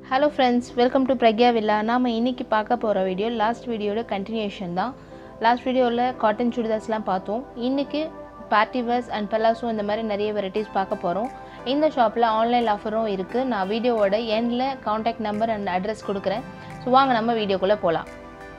hello friends welcome to Pragya villa நாம் இன்றைக்கி பார்க்க போகிற வீடியோ லாஸ்ட் வீடியோட கண்டினியூஷன் தான் லாஸ்ட் வீடியோவில் காட்டன் சுடிதார்ஸ்லாம் பார்த்தோம் இன்றைக்கி பார்ட்டி வேர்ஸ் அண்ட் பெலாசோ இந்த மாதிரி நிறைய வெரைட்டிஸ் பார்க்க போகிறோம் இந்த ஷாப்பில் ஆன்லைன் ஆஃபரும் இருக்குது நான் வீடியோவோட எண்டில் காண்டாக்ட் நம்பர் அண்ட் அட்ரஸ் கொடுக்குறேன் ஸோ வாங்க நம்ம வீடியோக்குள்ளே போகலாம்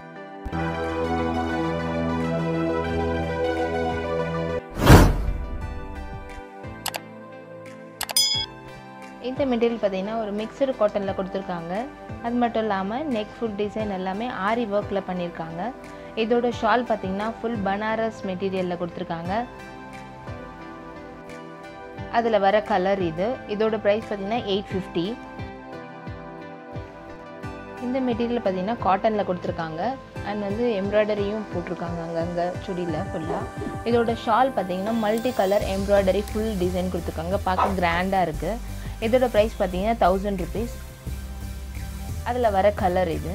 இந்த மெட்டீரியல் பார்த்தீங்கன்னா ஒரு மிக்சடு காட்டனில் கொடுத்துருக்காங்க அது மட்டும் இல்லாமல் நெக் ஃபுல் டிசைன் எல்லாமே ஆரி ஒர்க்கில் பண்ணியிருக்காங்க இதோட ஷால் பார்த்தீங்கன்னா ஃபுல் பனாரஸ் மெட்டீரியலில் கொடுத்துருக்காங்க அதில் வர கலர் இது இதோட ப்ரைஸ் பார்த்தீங்கன்னா எயிட் ஃபிஃப்டி இந்த மெட்டீரியல் பார்த்தீங்கன்னா காட்டனில் கொடுத்துருக்காங்க அண்ட் வந்து எம்ப்ராய்டரியும் போட்டிருக்காங்க அங்கங்கே சுடியில் ஃபுல்லாக இதோட ஷால் பார்த்தீங்கன்னா multi colour embroidery full design கொடுத்துருக்காங்க பார்க்க கிராண்டாக இருக்குது இதோட ப்ரைஸ் பார்த்தீங்கன்னா தௌசண்ட் ருபீஸ் அதில் வர கலர் இது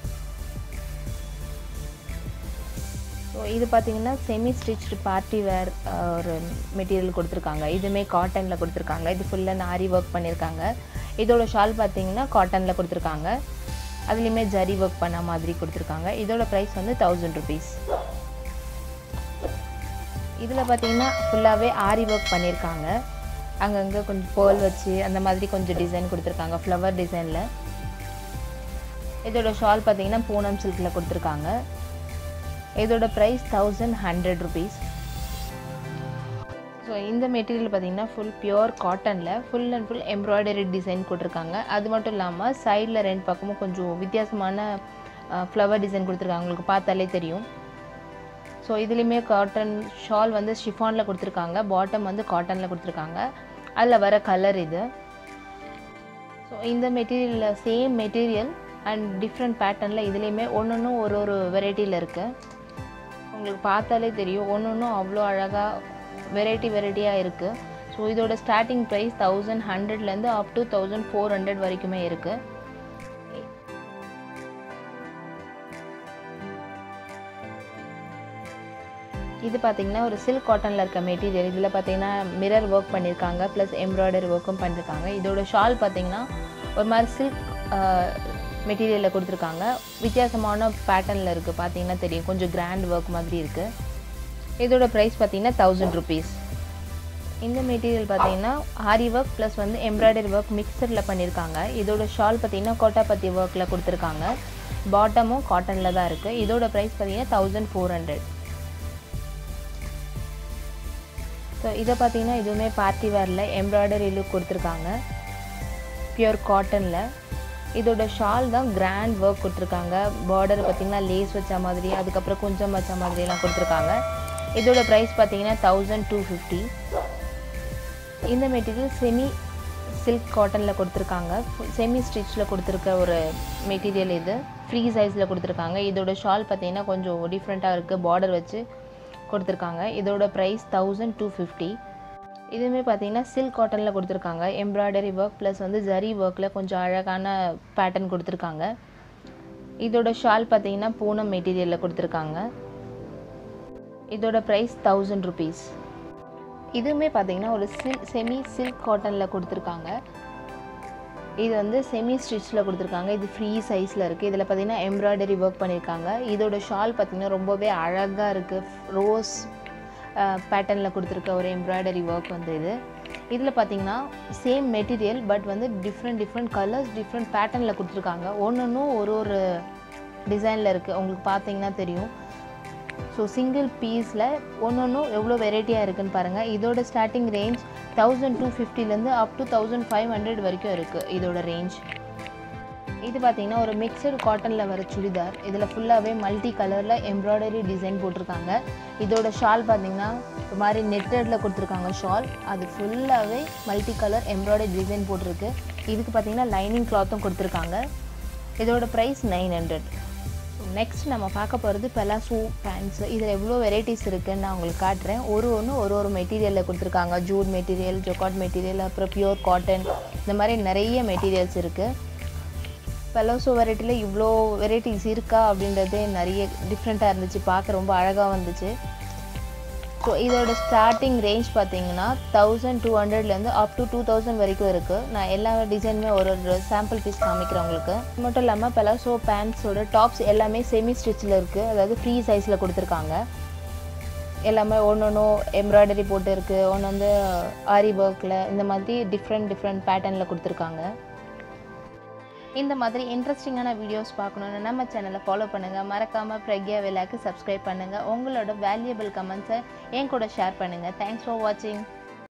ஸோ இது பார்த்தீங்கன்னா செமி ஸ்டிச்டு பார்ட்டி வேர் ஒரு மெட்டீரியல் கொடுத்துருக்காங்க இதுவுமே காட்டனில் கொடுத்துருக்காங்க இது ஃபுல்லாக ஆரி ஒர்க் பண்ணியிருக்காங்க இதோட ஷால் பார்த்தீங்கன்னா காட்டனில் கொடுத்துருக்காங்க அதுலேயுமே ஜரி ஒர்க் பண்ண மாதிரி கொடுத்துருக்காங்க இதோட ப்ரைஸ் வந்து தௌசண்ட் ருபீஸ் இதில் பார்த்தீங்கன்னா ஃபுல்லாகவே ஆரி ஒர்க் பண்ணியிருக்காங்க அங்கங்கே கொஞ்சம் பேர்ல் வச்சு அந்த மாதிரி கொஞ்சம் டிசைன் கொடுத்துருக்காங்க ஃப்ளவர் டிசைனில் இதோட ஷால் பார்த்தீங்கன்னா பூனம் சில்கில் கொடுத்துருக்காங்க இதோட price thousand hundred rupees so இந்த மெட்டீரியல் பார்த்தீங்கன்னா ஃபுல் பியோர் காட்டனில் full and full embroidery design கொடுத்துருக்காங்க அது மட்டும் இல்லாமல் சைடில் ரெண்டு பக்கமும் கொஞ்சம் வித்தியாசமான ஃப்ளவர் டிசைன் கொடுத்துருக்காங்க உங்களுக்கு பார்த்தாலே தெரியும் ஸோ இதுலேயுமே காட்டன் ஷால் வந்து ஷிஃபானில் கொடுத்துருக்காங்க பாட்டம் வந்து காட்டனில் கொடுத்துருக்காங்க அதில் வர கலர் இது ஸோ இந்த மெட்டீரியலில் சேம் மெட்டீரியல் அண்ட் டிஃப்ரெண்ட் பேட்டர்னில் இதுலேயுமே ஒன்று ஒன்றும் ஒரு ஒரு வெரைட்டியில் இருக்குது உங்களுக்கு பார்த்தாலே தெரியும் ஒன்று ஒன்றும் அவ்வளோ அழகாக வெரைட்டி வெரைட்டியாக இருக்குது ஸோ இதோட ஸ்டார்டிங் ப்ரைஸ் தௌசண்ட் ஹண்ட்ரட்லேருந்து up to thousand four hundred வரைக்குமே இருக்குது இது பார்த்தீங்கன்னா ஒரு சில்க் காட்டனில் இருக்க மெட்டீரியல் இதில் பார்த்தீங்கன்னா மிரர் ஒர்க் பண்ணியிருக்காங்க ப்ளஸ் எம்ப்ராய்டரி ஒர்க்கும் பண்ணியிருக்காங்க இதோட ஷால் பார்த்தீங்கன்னா ஒரு மாதிரி சில்க் மெட்டீரியலில் கொடுத்துருக்காங்க வித்தியாசமான பேட்டர்னில் இருக்குது பார்த்தீங்கன்னா தெரியும் கொஞ்சம் கிராண்ட் ஒர்க் மாதிரி இருக்குது இதோட ப்ரைஸ் பார்த்தீங்கன்னா தௌசண்ட் ருபீஸ் இந்த மெட்டீரியல் பார்த்தீங்கன்னா ஆரி ஒர்க் ப்ளஸ் வந்து எம்ப்ராய்டரி ஒர்க் மிக்சரில் பண்ணியிருக்காங்க இதோட ஷால் பார்த்தீங்கன்னா கோட்டாப்பத்தி ஒர்க்கில் கொடுத்துருக்காங்க பாட்டமும் காட்டனில் தான் இருக்குது இதோட ப்ரைஸ் பார்த்தீங்கன்னா தௌசண்ட் ஃபோர் ஹண்ட்ரட் ஸோ இதை பார்த்தீங்கன்னா இதுவுமே பார்ட்டி வேரில் எம்ப்ராய்டரி லுக் கொடுத்துருக்காங்க பியூர் காட்டனில் இதோட ஷால் தான் கிராண்ட் ஒர்க் கொடுத்துருக்காங்க பார்டர் பார்த்திங்கன்னா லேஸ் வச்ச மாதிரி அதுக்கப்புறம் கொஞ்சம் வச்ச மாதிரிலாம் கொடுத்துருக்காங்க இதோட ப்ரைஸ் பார்த்தீங்கன்னா தௌசண்ட் டூ ஃபிஃப்டி இந்த மெட்டீரியல் செமி சில்க் காட்டனில் கொடுத்துருக்காங்க செமி ஸ்டிச்சில் கொடுத்துருக்க ஒரு மெட்டீரியல் இது ஃப்ரீ சைஸில் கொடுத்துருக்காங்க இதோட ஷால் பார்த்தீங்கன்னா கொஞ்சம் டிஃப்ரெண்ட்டாக இருக்குது பார்டர் வச்சு கொடுத்துருக்காங்க இதோட ப்ரைஸ் தௌசண்ட் டூ ஃபிஃப்டி இதுவுமே பார்த்தீங்கன்னா சில்க் காட்டனில் கொடுத்துருக்காங்க எம்ப்ராய்டரி ஒர்க் ப்ளஸ் வந்து ஜரி ஒர்க்கில் கொஞ்சம் அழகான பேட்டர்ன் கொடுத்துருக்காங்க இதோட ஷால் பார்த்தீங்கன்னா பூனம் மெட்டீரியலில் கொடுத்துருக்காங்க இதோட ப்ரைஸ் தௌசண்ட் ருபீஸ் இதுவுமே பார்த்தீங்கன்னா ஒரு சில் செமி சில்க் காட்டனில் கொடுத்துருக்காங்க இது வந்து செமி ஸ்டிச்சில் கொடுத்துருக்காங்க இது ஃப்ரீ சைஸில் இருக்குது இதில் பார்த்தீங்கன்னா எம்ப்ராய்டரி ஒர்க் பண்ணியிருக்காங்க இதோட ஷால் பார்த்திங்கன்னா ரொம்பவே அழகாக இருக்குது ரோஸ் பேட்டர்னில் கொடுத்துருக்க ஒரு எம்ப்ராய்டரி ஒர்க் வந்து இது இதில் பார்த்தீங்கன்னா சேம் மெட்டீரியல் பட் வந்து டிஃப்ரெண்ட் டிஃப்ரெண்ட் கலர்ஸ் டிஃப்ரெண்ட் பேட்டர்னில் கொடுத்துருக்காங்க ஒன்று ஒன்றும் ஒரு ஒரு டிசைனில் இருக்குது உங்களுக்கு பார்த்தீங்கன்னா தெரியும் ஸோ சிங்கிள் பீஸில் ஒன்று ஒன்றும் எவ்வளோ வெரைட்டியாக இருக்குதுன்னு பாருங்கள் இதோட ஸ்டார்டிங் ரேஞ்ச் தௌசண்ட் டூ ஃபிஃப்டிலேருந்து up to thousand five hundred வரைக்கும் இருக்குது இதோட ரேஞ்ச் இது பார்த்தீங்கன்னா ஒரு மிக்சடு காட்டனில் வர சுடிதார் இதில் ஃபுல்லாகவே மல்டி கலரில் எம்ப்ராய்டரி டிசைன் போட்டிருக்காங்க இதோட ஷால் பார்த்தீங்கன்னா ஒரு மாதிரி நெட்டடில் கொடுத்துருக்காங்க ஷால் அது ஃபுல்லாகவே மல்டி கலர் எம்ப்ராய்டரி டிசைன் போட்டிருக்கு இதுக்கு பார்த்தீங்கன்னா லைனிங் கிளாத்தும் கொடுத்துருக்காங்க இதோட ப்ரைஸ் நைன் ஹண்ட்ரட் நெக்ஸ்ட் நம்ம பார்க்க போகிறது பெலாசோ பேண்ட்ஸ் இதில் எவ்வளோ வெரைட்டிஸ் இருக்குதுன்னு நான் உங்களுக்கு காட்டுறேன் ஒரு ஒன்று ஒரு ஒரு மெட்டீரியலில் கொடுத்துருக்காங்க ஜூட் மெட்டீரியல் ஜொக்காட் மெட்டீரியல் அப்புறம் பியூர் காட்டன் இந்த மாதிரி நிறைய மெட்டீரியல்ஸ் இருக்குது பெலோசோ வெரைட்டியில் இவ்வளோ வெரைட்டிஸ் இருக்கா அப்படின்றதே நிறைய டிஃப்ரெண்ட்டாக இருந்துச்சு பார்க்க ரொம்ப அழகாக வந்துச்சு ஸோ இதோட ஸ்டார்டிங் ரேஞ்ச் பார்த்தீங்கன்னா தௌசண்ட் டூ ஹண்ட்ரட்லேருந்து அப் டு டூ தௌசண்ட் வரைக்கும் இருக்குது நான் எல்லா டிசைனுமே ஒரு ஒரு சாம்பிள் பீஸ் காமிக்கிறேன் உங்களுக்கு அது மட்டும் இல்லாமல் பெலாசோ பேண்ட்ஸோட டாப்ஸ் எல்லாமே செமி ஸ்டிச்சில் இருக்குது அதாவது ஃப்ரீ சைஸில் கொடுத்துருக்காங்க எல்லாமே ஒன்று ஒன்றும் எம்ப்ராய்டரி போட்டு இருக்குது ஒன்று வந்து ஆரி ஒர்க்கில் இந்த மாதிரி டிஃப்ரெண்ட் டிஃப்ரெண்ட் பேட்டர்னில் கொடுத்துருக்காங்க இந்த மாதிரி இன்ட்ரெஸ்டிங்கான வீடியோஸ் பார்க்கணுன்னு நம்ம சேனலை ஃபாலோ பண்ணுங்கள் மறக்காமல் பிரக்யா விழாக்கு சப்ஸ்கிரைப் பண்ணுங்கள் உங்களோட வேல்யூபிள் கமெண்ட்ஸை என் கூட ஷேர் பண்ணுங்கள் தேங்க்ஸ் ஃபார் வாட்சிங்